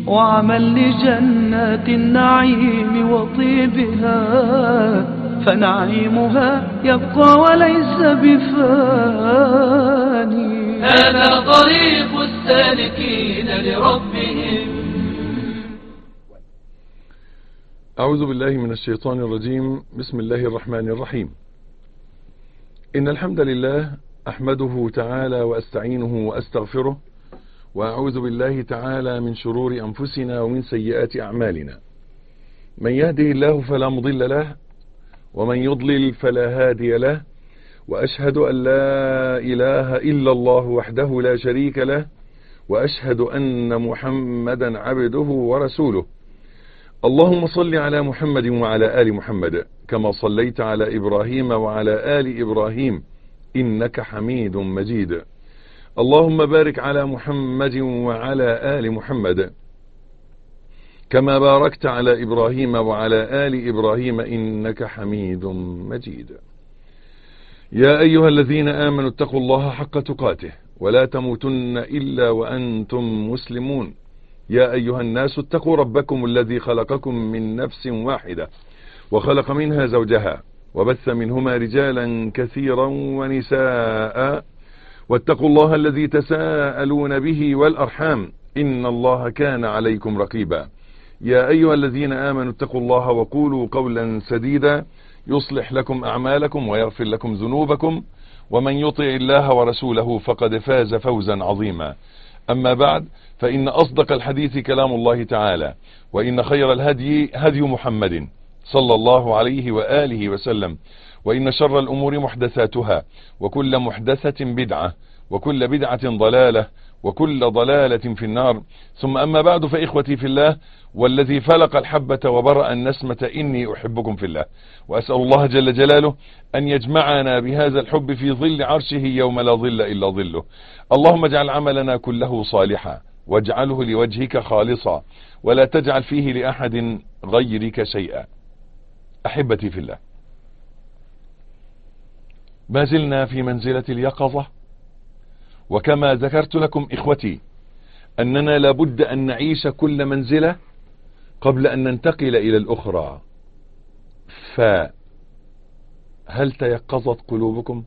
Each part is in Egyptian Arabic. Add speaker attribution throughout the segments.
Speaker 1: وعمل لجنات النعيم وطيبها فنعيمها يبقى وليس بفاني
Speaker 2: هذا طريق السالكين لربهم
Speaker 3: أعوذ بالله من الشيطان الرجيم بسم الله الرحمن الرحيم إن الحمد لله أحمده تعالى وأستعينه وأستغفره وأعوذ بالله تعالى من شرور أنفسنا ومن سيئات أعمالنا من يهده الله فلا مضل له ومن يضلل فلا هادي له وأشهد أن لا إله إلا الله وحده لا شريك له وأشهد أن محمدا عبده ورسوله اللهم صل على محمد وعلى آل محمد كما صليت على إبراهيم وعلى آل إبراهيم إنك حميد مجيد اللهم بارك على محمد وعلى آل محمد كما باركت على إبراهيم وعلى آل إبراهيم إنك حميد مجيد يا أيها الذين آمنوا اتقوا الله حق تقاته ولا تموتن إلا وأنتم مسلمون يا أيها الناس اتقوا ربكم الذي خلقكم من نفس واحدة وخلق منها زوجها وبث منهما رجالا كثيرا ونساء واتقوا الله الذي تساءلون به والأرحام إن الله كان عليكم رقيبا يا أيها الذين آمنوا اتقوا الله وقولوا قولا سديدا يصلح لكم أعمالكم ويغفر لكم ذنوبكم ومن يطع الله ورسوله فقد فاز فوزا عظيما أما بعد فإن أصدق الحديث كلام الله تعالى وإن خير الهدي هدي محمد صلى الله عليه وآله وسلم وإن شر الأمور محدثاتها وكل محدثة بدعة وكل بدعة ضلالة وكل ضلالة في النار ثم أما بعد فإخوتي في الله والذي فلق الحبة وبرأ النسمة إني أحبكم في الله وأسأل الله جل جلاله أن يجمعنا بهذا الحب في ظل عرشه يوم لا ظل إلا ظله اللهم اجعل عملنا كله صالحا واجعله لوجهك خالصا ولا تجعل فيه لأحد غيرك شيئا أحبتي في الله ما زلنا في منزلة اليقظة وكما ذكرت لكم إخوتي أننا لابد أن نعيش كل منزلة قبل أن ننتقل إلى الأخرى فهل تيقظت قلوبكم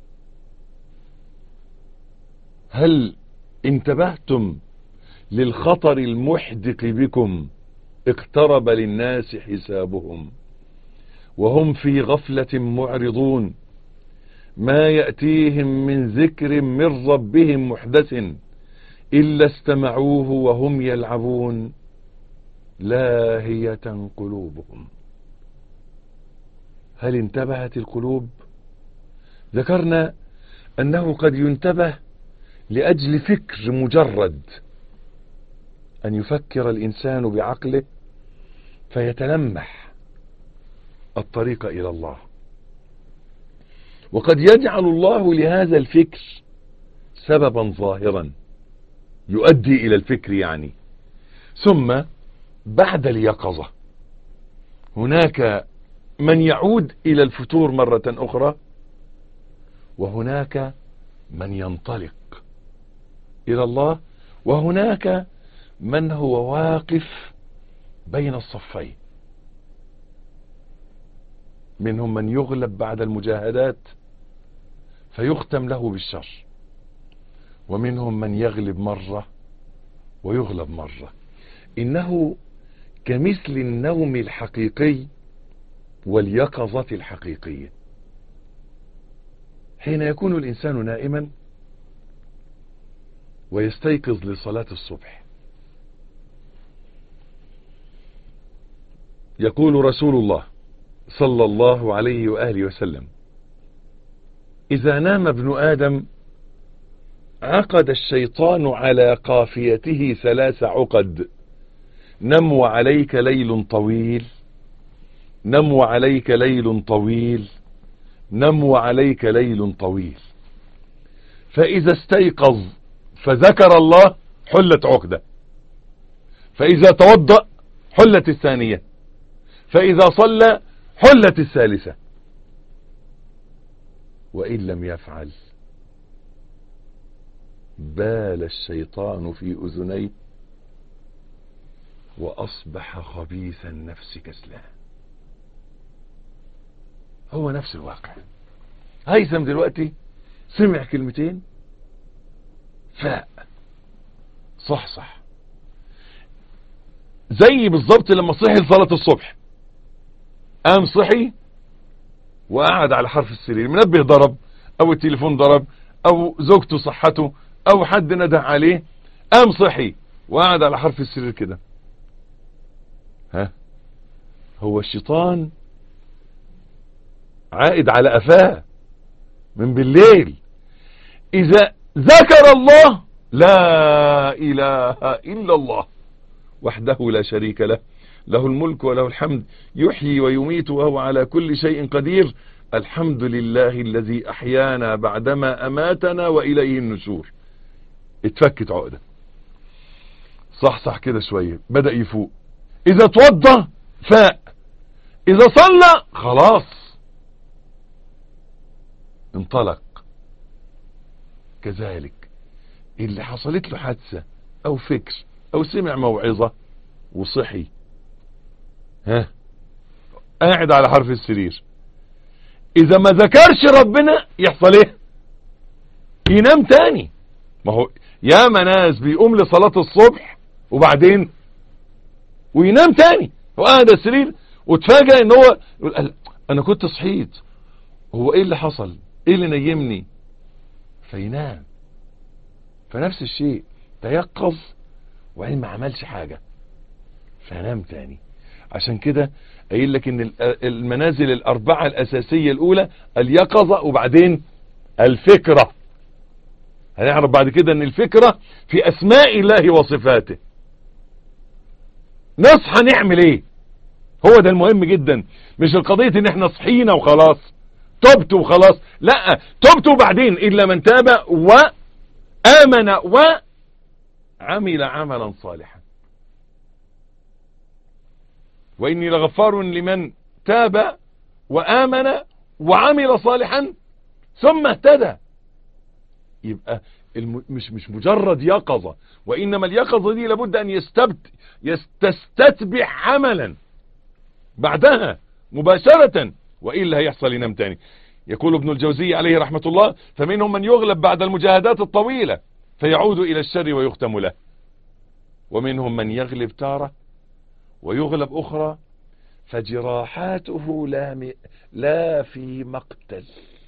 Speaker 3: هل انتبهتم للخطر المحدق بكم اقترب للناس حسابهم وهم في غفلة معرضون ما يأتيهم من ذكر من ربهم محدث إلا استمعوه وهم يلعبون لاهية قلوبهم هل انتبهت القلوب ذكرنا أنه قد ينتبه لأجل فكر مجرد أن يفكر الإنسان بعقله فيتلمح الطريق إلى الله وقد يجعل الله لهذا الفكر سببا ظاهرا يؤدي إلى الفكر يعني ثم بعد اليقظة هناك من يعود إلى الفتور مرة أخرى وهناك من ينطلق إلى الله وهناك من هو واقف بين الصفين منهم من يغلب بعد المجاهدات فيختم له بالشر ومنهم من يغلب مرة ويغلب مرة إنه كمثل النوم الحقيقي واليقظة الحقيقية حين يكون الإنسان نائما ويستيقظ لصلاة الصبح يقول رسول الله صلى الله عليه وآله وسلم إذا نام ابن آدم عقد الشيطان على قافيته ثلاث عقد نم وعليك ليل طويل نم وعليك ليل طويل نم وعليك ليل طويل فإذا استيقظ فذكر الله حلت عقدة فإذا توضأ حلت الثانية فإذا صلى حلت الثالثة وإن لم يفعل بال الشيطان في أذنيه وأصبح خبيث النفس كسلان هو نفس الواقع هيثم دلوقتي سمع كلمتين فاء صح صح زي بالظبط لما صحي لصلاة الصبح قام صحي وقعد على حرف السرير منبه ضرب او التليفون ضرب او زوجته صحته او حد نده عليه قام صحي وقعد على حرف السرير كده ها هو الشيطان عائد على قفاه من بالليل اذا ذكر الله لا اله الا الله وحده لا شريك له له الملك وله الحمد يحيي ويميت وهو على كل شيء قدير الحمد لله الذي احيانا بعدما اماتنا واليه النشور اتفكت عقده صح صح كده شوية بدأ يفوق اذا توضى فاق اذا صلى خلاص انطلق كذلك اللي حصلت له حادثة او فكر او سمع موعظة وصحي ها قاعد على حرف السرير اذا ما ذكرش ربنا يحصل ايه ينام تاني ما هو يا ناس بيقوم لصلاة الصبح وبعدين وينام تاني هو قاعد على السرير وتفاجئ ان هو يقول انا كنت صحيت هو ايه اللي حصل ايه اللي نيمني فينام فنفس الشيء تيقظ وبعدين ما عملش حاجة فنام تاني عشان كده قايل لك ان المنازل الاربعة الاساسية الاولى اليقظة وبعدين الفكرة هنعرف بعد كده ان الفكرة في اسماء الله وصفاته نصحى نعمل ايه هو ده المهم جدا مش القضية ان احنا صحينا وخلاص تبت وخلاص لا تبت وبعدين الا من تاب وامن وعمل عملا صالحا واني لغفار لمن تاب وامن وعمل صالحا ثم اهتدى يبقى الم... مش مش مجرد يقظة وإنما اليقظة دي لابد أن يستبت يستتبع عملا بعدها مباشرة وإلا هيحصل ينام تاني يقول ابن الجوزي عليه رحمة الله فمنهم من يغلب بعد المجاهدات الطويلة فيعود إلى الشر ويختم له ومنهم من يغلب تارة ويغلب أخرى فجراحاته لا, م... لا في مقتل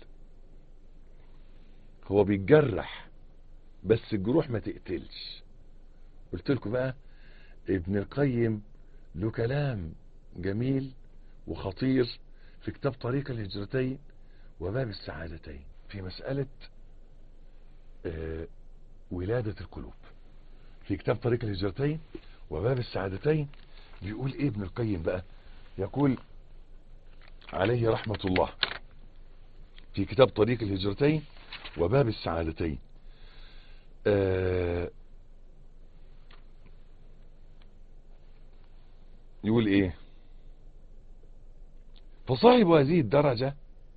Speaker 3: هو بيتجرح بس الجروح ما تقتلش قلت لكم بقى ابن القيم له كلام جميل وخطير في كتاب طريق الهجرتين وباب السعادتين في مسألة آه ولادة القلوب في كتاب طريق الهجرتين وباب السعادتين بيقول ايه ابن القيم بقى يقول عليه رحمة الله في كتاب طريق الهجرتين وباب السعادتين آه يقول ايه فصاحب هذه الدرجة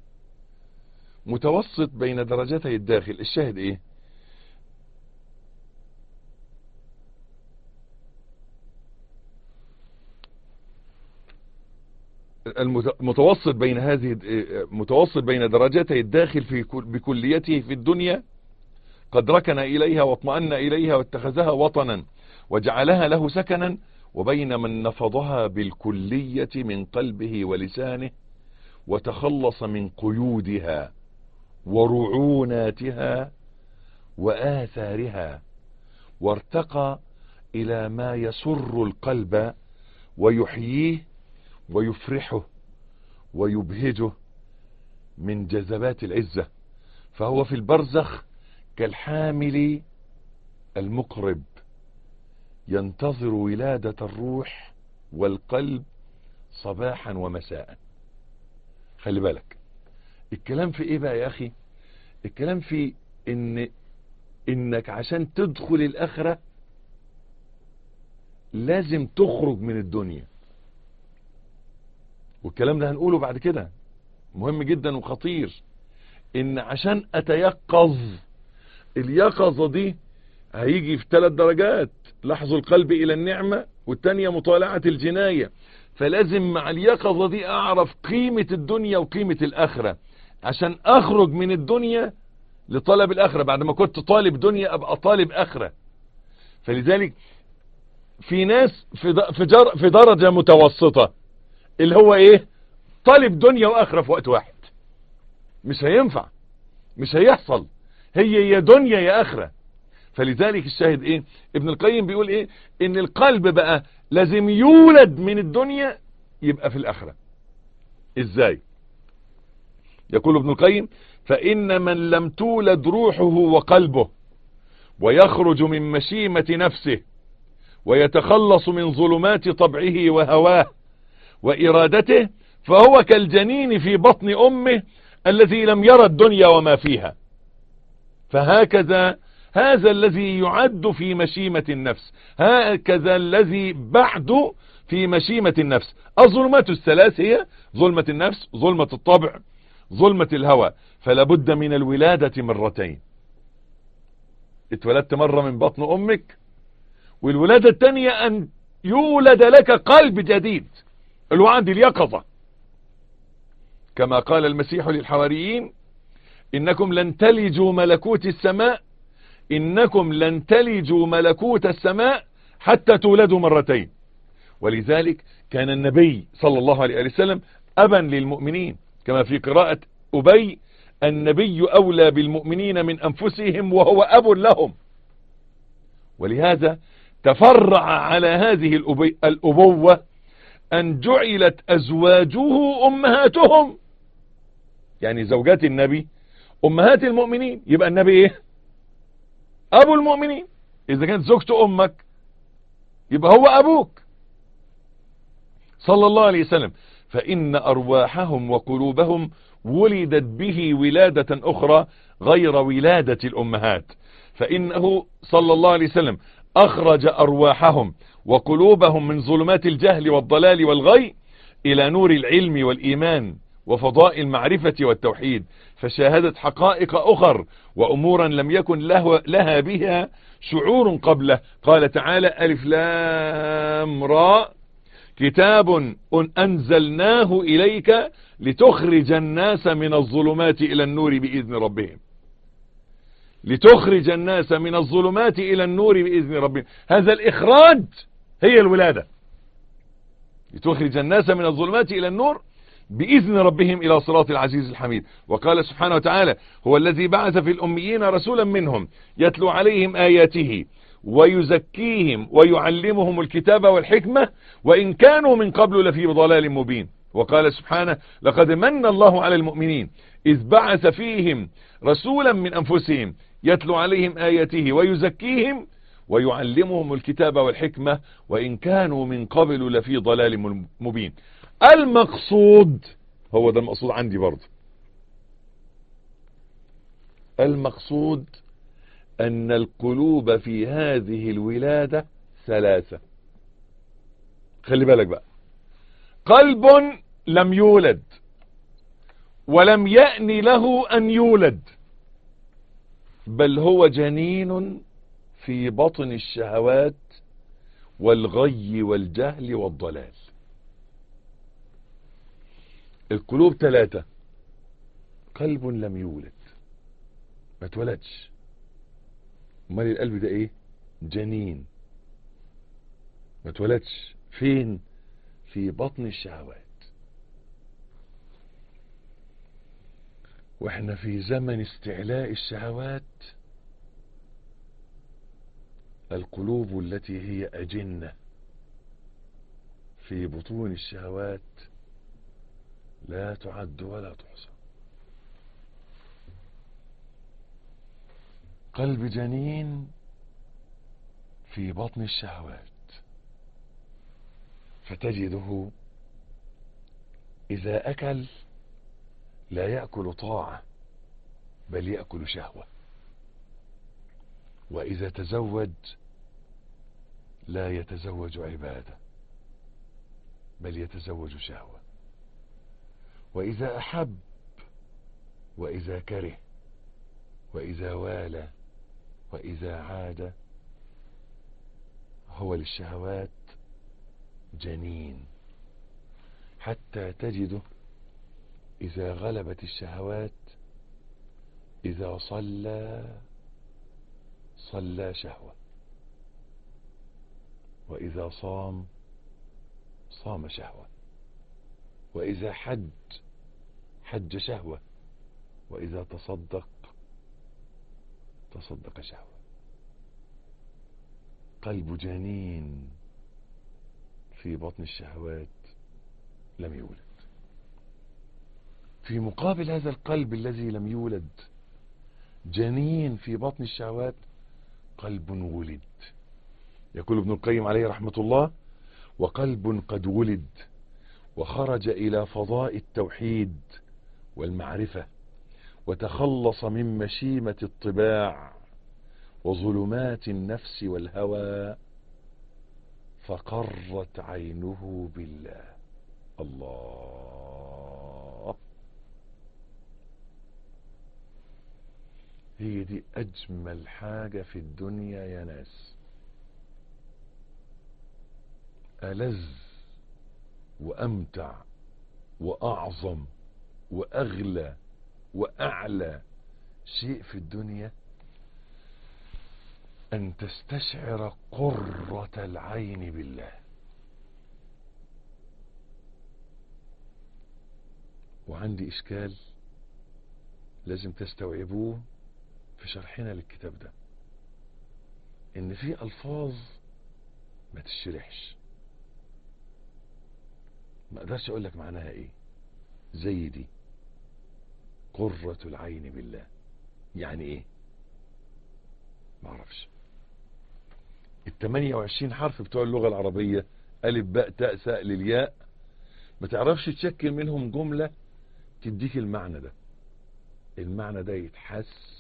Speaker 3: متوسط بين درجتي الداخل الشاهد ايه المتوسط بين هذه متوسط بين درجتي الداخل في بكليته في الدنيا قد ركن إليها واطمأن إليها واتخذها وطنا وجعلها له سكنا وبين من نفضها بالكلية من قلبه ولسانه وتخلص من قيودها ورعوناتها وآثارها وارتقى إلى ما يسر القلب ويحييه ويفرحه ويبهجه من جذبات العزة فهو في البرزخ كالحامل المقرب ينتظر ولادة الروح والقلب صباحا ومساء خلي بالك الكلام في ايه بقى يا اخي الكلام في ان انك عشان تدخل الاخرة لازم تخرج من الدنيا والكلام ده هنقوله بعد كده مهم جدا وخطير ان عشان اتيقظ اليقظة دي هيجي في ثلاث درجات لحظ القلب الى النعمة والتانية مطالعة الجناية فلازم مع اليقظة دي اعرف قيمة الدنيا وقيمة الاخرة عشان اخرج من الدنيا لطلب الاخرة بعد ما كنت طالب دنيا ابقى طالب اخرة فلذلك في ناس في د- في جر- في درجة متوسطة اللي هو ايه طالب دنيا واخرة في وقت واحد مش هينفع مش هيحصل هي يا دنيا يا اخرة فلذلك الشاهد ايه ابن القيم بيقول ايه ان القلب بقى لازم يولد من الدنيا يبقى في الاخرة ازاي يقول ابن القيم فان من لم تولد روحه وقلبه ويخرج من مشيمة نفسه ويتخلص من ظلمات طبعه وهواه وإرادته فهو كالجنين في بطن أمه الذي لم يرى الدنيا وما فيها فهكذا هذا الذي يعد في مشيمة النفس هكذا الذي بعد في مشيمة النفس الظلمات الثلاث هي ظلمة النفس ظلمة الطبع ظلمة الهوى فلا بد من الولادة مرتين اتولدت مرة من بطن أمك والولادة الثانية أن يولد لك قلب جديد الوعد اليقظة كما قال المسيح للحواريين إنكم لن تلجوا ملكوت السماء إنكم لن تلجوا ملكوت السماء حتى تولدوا مرتين ولذلك كان النبي صلى الله عليه وسلم أبا للمؤمنين كما في قراءة أبي النبي أولى بالمؤمنين من أنفسهم وهو أب لهم ولهذا تفرع على هذه الأبي الأبوة أن جعلت أزواجه أمهاتهم يعني زوجات النبي أمهات المؤمنين يبقى النبي إيه أبو المؤمنين إذا كانت زوجته أمك يبقى هو أبوك صلى الله عليه وسلم فإن أرواحهم وقلوبهم ولدت به ولادة أخرى غير ولادة الأمهات فإنه صلى الله عليه وسلم أخرج أرواحهم وقلوبهم من ظلمات الجهل والضلال والغي إلى نور العلم والإيمان وفضاء المعرفة والتوحيد فشاهدت حقائق أخر وأمورا لم يكن له لها بها شعور قبله قال تعالى ألف لام راء كتاب أنزلناه إليك لتخرج الناس من الظلمات إلى النور بإذن ربهم لتخرج الناس من الظلمات إلى النور بإذن ربهم هذا الإخراج هي الولادة لتخرج الناس من الظلمات إلى النور بإذن ربهم إلى صراط العزيز الحميد وقال سبحانه وتعالى هو الذي بعث في الأميين رسولا منهم يتلو عليهم آياته ويزكيهم ويعلمهم الكتاب والحكمة وإن كانوا من قبل لفي ضلال مبين وقال سبحانه لقد من الله على المؤمنين إذ بعث فيهم رسولا من أنفسهم يتلو عليهم آياته ويزكيهم ويعلمهم الكتاب والحكمة وإن كانوا من قبل لفي ضلال مبين المقصود هو ده المقصود عندي برضه المقصود أن القلوب في هذه الولادة ثلاثة خلي بالك بقى قلب لم يولد ولم يأن له أن يولد بل هو جنين في بطن الشهوات والغي والجهل والضلال القلوب ثلاثة قلب لم يولد ما اتولدش امال القلب ده ايه جنين ما اتولدش فين في بطن الشهوات واحنا في زمن استعلاء الشهوات القلوب التي هي أجنة في بطون الشهوات لا تعد ولا تحصى قلب جنين في بطن الشهوات فتجده إذا أكل لا يأكل طاعة بل يأكل شهوة وإذا تزوج لا يتزوج عبادة بل يتزوج شهوة وإذا أحب وإذا كره وإذا والى وإذا عاد هو للشهوات جنين حتى تجده إذا غلبت الشهوات إذا صلى صلى شهوة وإذا صام صام شهوة وإذا حج حج شهوة وإذا تصدق تصدق شهوة قلب جنين في بطن الشهوات لم يولد في مقابل هذا القلب الذي لم يولد جنين في بطن الشهوات قلب ولد يقول ابن القيم عليه رحمة الله وقلب قد ولد وخرج إلى فضاء التوحيد والمعرفة وتخلص من مشيمة الطباع وظلمات النفس والهوى فقرت عينه بالله الله هي دي أجمل حاجة في الدنيا يا ناس ألذ وأمتع وأعظم وأغلى وأعلى شيء في الدنيا أن تستشعر قرة العين بالله وعندي إشكال لازم تستوعبوه في شرحنا للكتاب ده إن في ألفاظ ما تشرحش ما اقدرش اقول لك معناها ايه زي دي قرة العين بالله يعني ايه ما اعرفش ال 28 حرف بتوع اللغة العربية ألف باء تاء ساء للياء ما تعرفش تشكل منهم جملة تديك المعنى ده المعنى ده يتحس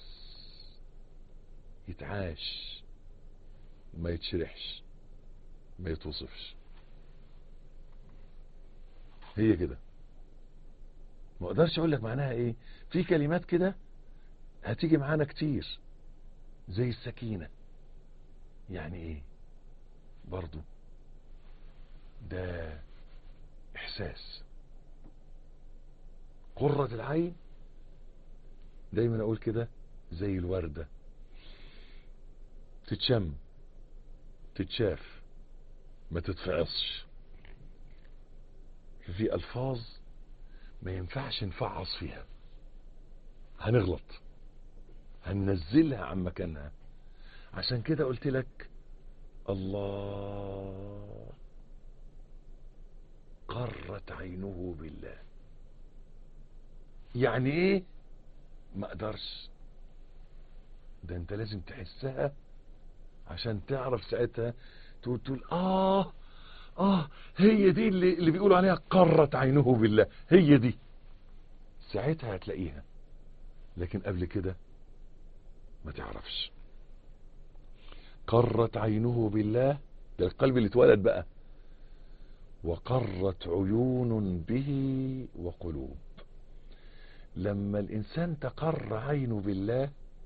Speaker 3: يتعاش ما يتشرحش ما يتوصفش هي كده ما اقدرش اقول لك معناها ايه في كلمات كده هتيجي معانا كتير زي السكينة يعني ايه برضو ده احساس قرة العين دايما اقول كده زي الوردة تتشم تتشاف ما تتفعصش في ألفاظ ما ينفعش نفعص فيها هنغلط هننزلها عن مكانها عشان كده قلت لك الله قرت عينه بالله يعني ايه ما اقدرش ده انت لازم تحسها عشان تعرف ساعتها تقول تقول اه اه هي دي اللي, اللي بيقولوا عليها قرت عينه بالله هي دي ساعتها هتلاقيها لكن قبل كده ما تعرفش قرت عينه بالله ده القلب اللي اتولد بقى وقرت عيون به وقلوب لما الانسان تقر عينه بالله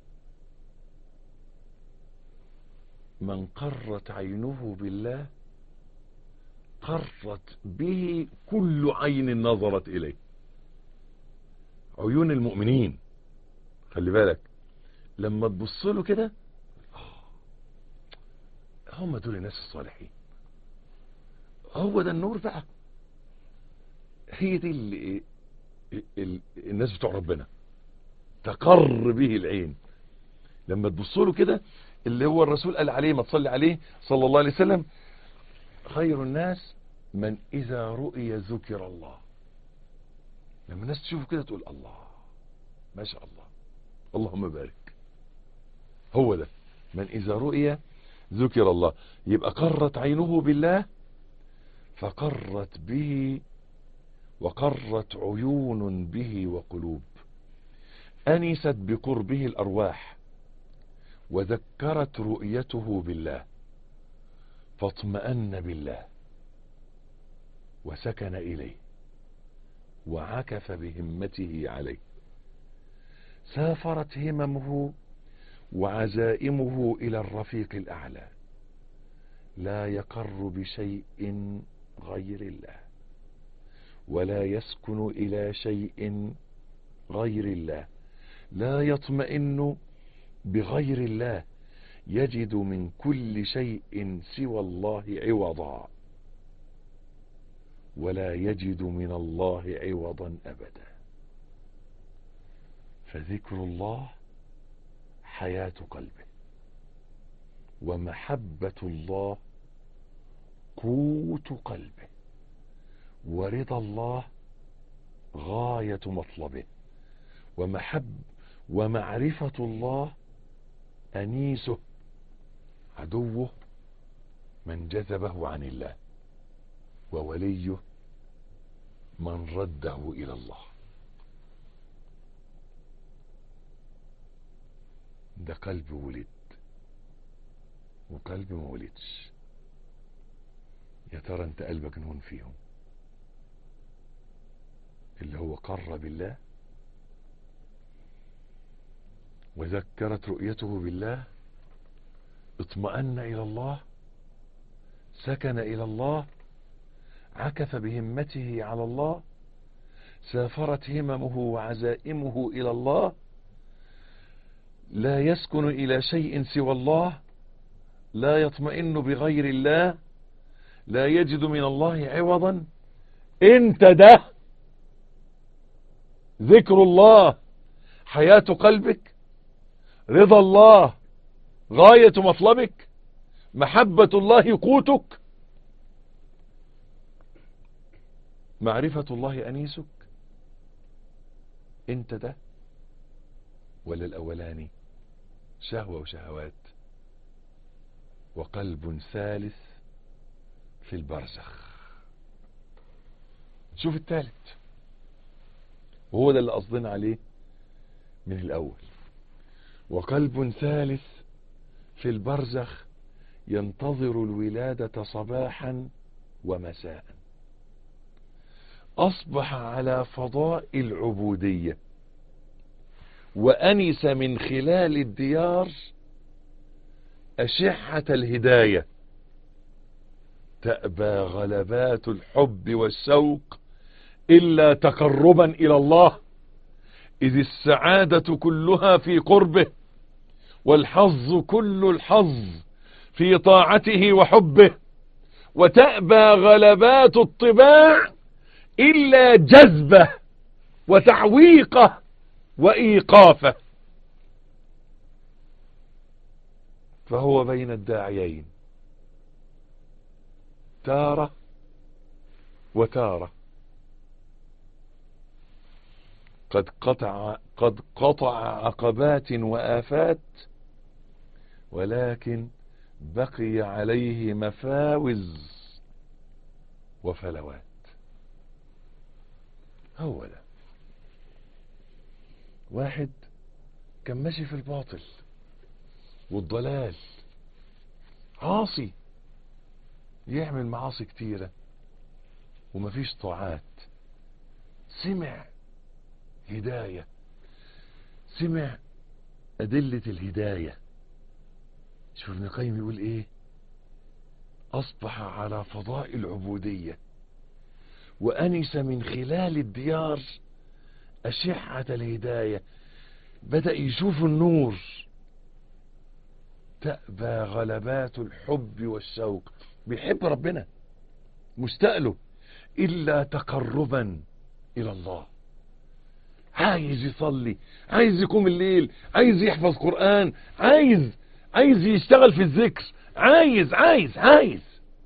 Speaker 3: من قرت عينه بالله قرت به كل عين نظرت اليه عيون المؤمنين خلي بالك لما تبص له كده هم دول الناس الصالحين هو ده النور بقى هي دي اللي ال- الناس بتوع ربنا تقر به العين لما تبص له كده اللي هو الرسول قال عليه ما تصلي عليه صلى الله عليه وسلم خير الناس من إذا رؤي ذكر الله لما الناس تشوفه كده تقول الله ما شاء الله اللهم بارك هو ده من إذا رؤي ذكر الله يبقى قرت عينه بالله فقرت به وقرت عيون به وقلوب أنست بقربه الأرواح وذكرت رؤيته بالله فاطمأن بالله وسكن إليه وعكف بهمته عليه سافرت هممه وعزائمه إلى الرفيق الأعلى لا يقر بشيء غير الله ولا يسكن إلى شيء غير الله لا يطمئن بغير الله يجد من كل شيء سوى الله عوضا ولا يجد من الله عوضا أبدا فذكر الله حياة قلبه ومحبة الله قوت قلبه ورضا الله غاية مطلبه ومحب ومعرفة الله أنيسه عدوه من جذبه عن الله ووليه من رده إلى الله ده قلب ولد وقلب ما ولدش يا ترى انت قلبك نون فيهم اللي هو قر بالله وذكرت رؤيته بالله اطمأن إلى الله سكن إلى الله عكف بهمته على الله سافرت هممه وعزائمه إلى الله لا يسكن إلى شيء سوى الله لا يطمئن بغير الله لا يجد من الله عوضا انت ده ذكر الله حياة قلبك رضا الله غاية مطلبك محبة الله قوتك معرفة الله أنيسك انت ده ولا الأولاني شهوة وشهوات وقلب ثالث في البرزخ شوف الثالث وهو ده اللي قصدنا عليه من الأول وقلب ثالث في البرزخ ينتظر الولادة صباحا ومساء أصبح على فضاء العبودية وأنس من خلال الديار أشحة الهداية تأبى غلبات الحب والشوق إلا تقربا إلى الله إذ السعادة كلها في قربه والحظ كل الحظ في طاعته وحبه وتأبى غلبات الطباع إلا جذبه وتعويقه وإيقافه فهو بين الداعيين تارة وتارة قد قطع قد قطع عقبات وآفات ولكن بقي عليه مفاوز وفلوات هو ده واحد كان ماشي في الباطل والضلال عاصي يعمل معاصي كتيرة ومفيش طاعات سمع هداية سمع أدلة الهداية شوف ابن القيم يقول ايه أصبح على فضاء العبودية وأنس من خلال الديار أشعة الهداية بدأ يشوف النور تأبى غلبات الحب والشوق بيحب ربنا مستقله إلا تقربا إلى الله عايز يصلي عايز يقوم الليل عايز يحفظ قرآن عايز عايز يشتغل في الذكر عايز عايز عايز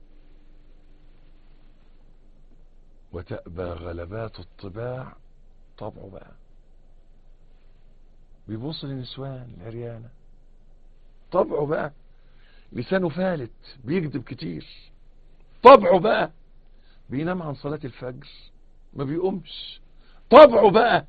Speaker 3: وتأبى غلبات الطباع طبعه بقى بيبص للنسوان العريانة طبعه بقى لسانه فالت بيكذب كتير طبعه بقى بينام عن صلاة الفجر ما بيقومش طبعه بقى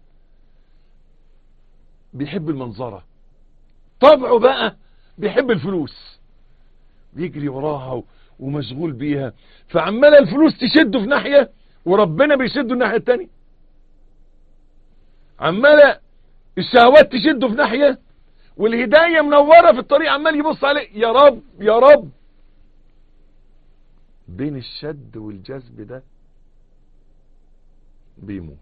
Speaker 3: بيحب المنظرة طبعه بقى بيحب الفلوس بيجري وراها ومشغول بيها فعمال الفلوس تشده في ناحية وربنا بيشده الناحية التانية عمالة الشهوات تشده في ناحية والهداية منورة في الطريق عمال يبص عليه يا رب يا رب بين الشد والجذب ده بيموت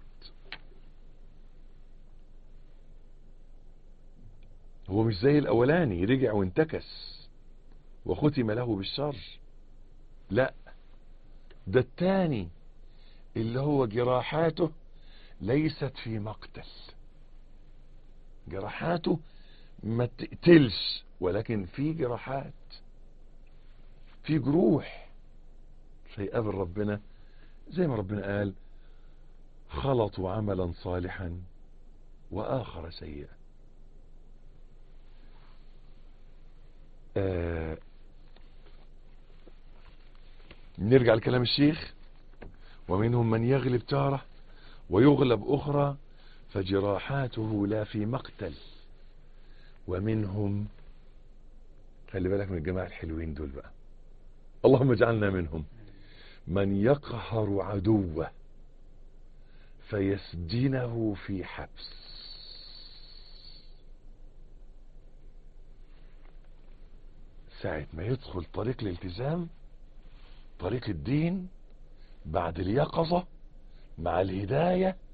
Speaker 3: هو مش زي الاولاني رجع وانتكس وختم له بالشر لا ده التاني اللي هو جراحاته ليست في مقتل جراحاته ما تقتلش ولكن في جراحات في جروح فيقابل ربنا زي ما ربنا قال خلطوا عملا صالحا واخر سيئا آه نرجع لكلام الشيخ ومنهم من يغلب تارة ويغلب أخرى فجراحاته لا في مقتل ومنهم خلي بالك من الجماعة الحلوين دول بقى اللهم اجعلنا منهم من يقهر عدوه فيسجنه في حبس ساعة ما يدخل طريق الالتزام طريق الدين بعد اليقظة مع الهداية